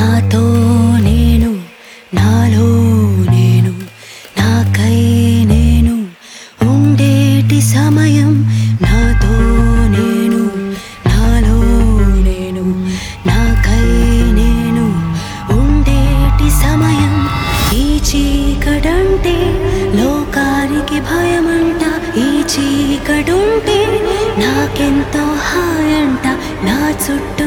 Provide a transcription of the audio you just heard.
నాతో నేను నాలో నేను నాకై నేను ఉండేటి సమయం నాతో నేను నాలో నేను నాకై నేను ఉండేటి సమయం ఈ చీకటంటే లోకానికి భయమంట ఈ చీకటుంటే నాకెంతో హాయంట నా చుట్టూ